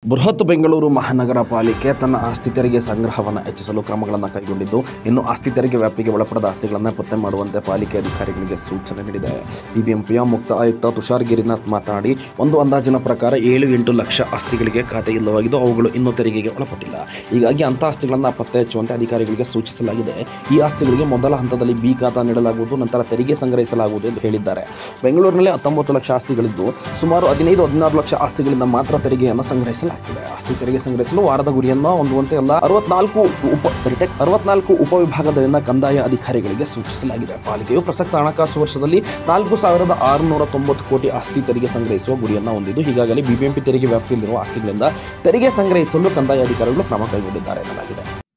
ಬೃಹತ್ ಬೆಂಗಳೂರು ಮಹಾನಗರ ಪಾಲಿಕೆ ತನ್ನ ಆಸ್ತಿ ತೆರಿಗೆ ಸಂಗ್ರಹವನ್ನು ಹೆಚ್ಚಿಸಲು ಕ್ರಮಗಳನ್ನು ಕೈಗೊಂಡಿದ್ದು ಇನ್ನು ಆಸ್ತಿ ತೆರಿಗೆ ವ್ಯಾಪ್ತಿಗೆ ಒಳಪಡದ ಆಸ್ತಿಗಳನ್ನು ಪತ್ತೆ ಮಾಡುವಂತೆ ಪಾಲಿಕೆ ಅಧಿಕಾರಿಗಳಿಗೆ ಸೂಚನೆ ನೀಡಿದೆ ಬಿಬಿಎಂಪಿಯ ಮುಕ್ತ ಆಯುಕ್ತ ತುಷಾರ್ ಗಿರಿನಾಥ್ ಮಾತನಾಡಿ ಒಂದು ಅಂದಾಜಿನ ಪ್ರಕಾರ ಏಳು ಎಂಟು ಲಕ್ಷ ಆಸ್ತಿಗಳಿಗೆ ಖಾತೆ ಇಲ್ಲವಾಗಿದ್ದು ಅವುಗಳು ಇನ್ನೂ ತೆರಿಗೆಗೆ ಒಳಪಟ್ಟಿಲ್ಲ ಹೀಗಾಗಿ ಅಂಥ ಆಸ್ತಿಗಳನ್ನು ಪತ್ತೆ ಹಚ್ಚುವಂತೆ ಅಧಿಕಾರಿಗಳಿಗೆ ಸೂಚಿಸಲಾಗಿದೆ ಈ ಆಸ್ತಿಗಳಿಗೆ ಮೊದಲ ಹಂತದಲ್ಲಿ ಬಿ ಖಾತಾ ನೀಡಲಾಗುವುದು ನಂತರ ತೆರಿಗೆ ಸಂಗ್ರಹಿಸಲಾಗುವುದು ಎಂದು ಹೇಳಿದ್ದಾರೆ ಬೆಂಗಳೂರಿನಲ್ಲಿ ಹತ್ತೊಂಬತ್ತು ಲಕ್ಷ ಆಸ್ತಿಗಳಿದ್ದು ಸುಮಾರು ಹದಿನೈದು ಹದಿನಾರು ಲಕ್ಷ ಆಸ್ತಿಗಳಿಂದ ಮಾತ್ರ ತೆರಿಗೆಯನ್ನು ಸಂಗ್ರಹಿಸಲಾಗುತ್ತದೆ ಆಸ್ತಿ ತೆರಿಗೆ ಸಂಗ್ರಹಿಸಲು ವಾರದ ಗುರಿಯನ್ನು ಹೊಂದುವಂತೆ ಎಲ್ಲ ಅರವತ್ನಾಲ್ಕು ಉಪ ರಿಟೆಕ್ ಅರವತ್ನಾಲ್ಕು ಉಪವಿಭಾಗದಿಂದ ಕಂದಾಯ ಅಧಿಕಾರಿಗಳಿಗೆ ಸೂಚಿಸಲಾಗಿದೆ ಪಾಲಿಕೆಯು ಪ್ರಸಕ್ತ ಹಣಕಾಸು ವರ್ಷದಲ್ಲಿ ನಾಲ್ಕು ಸಾವಿರದ ಆರುನೂರ ತೊಂಬತ್ತು ಕೋಟಿ ಆಸ್ತಿ ತೆರಿಗೆ ಸಂಗ್ರಹಿಸುವ ಗುರಿಯನ್ನು ಹೊಂದಿದ್ದು ಹೀಗಾಗಲೇ ಬಿಬಿಎಂಪಿ ತೆರಿಗೆ ವ್ಯಾಪ್ತಿಯಲ್ಲಿರುವ ಆಸ್ತಿಗಳಿಂದ ತೆರಿಗೆ ಸಂಗ್ರಹಿಸಲು ಕಂದಾಯ ಅಧಿಕಾರಿಗಳು ಕ್ರಮ ಕೈಗೊಂಡಿದ್ದಾರೆ ಎನ್ನಲಾಗಿದೆ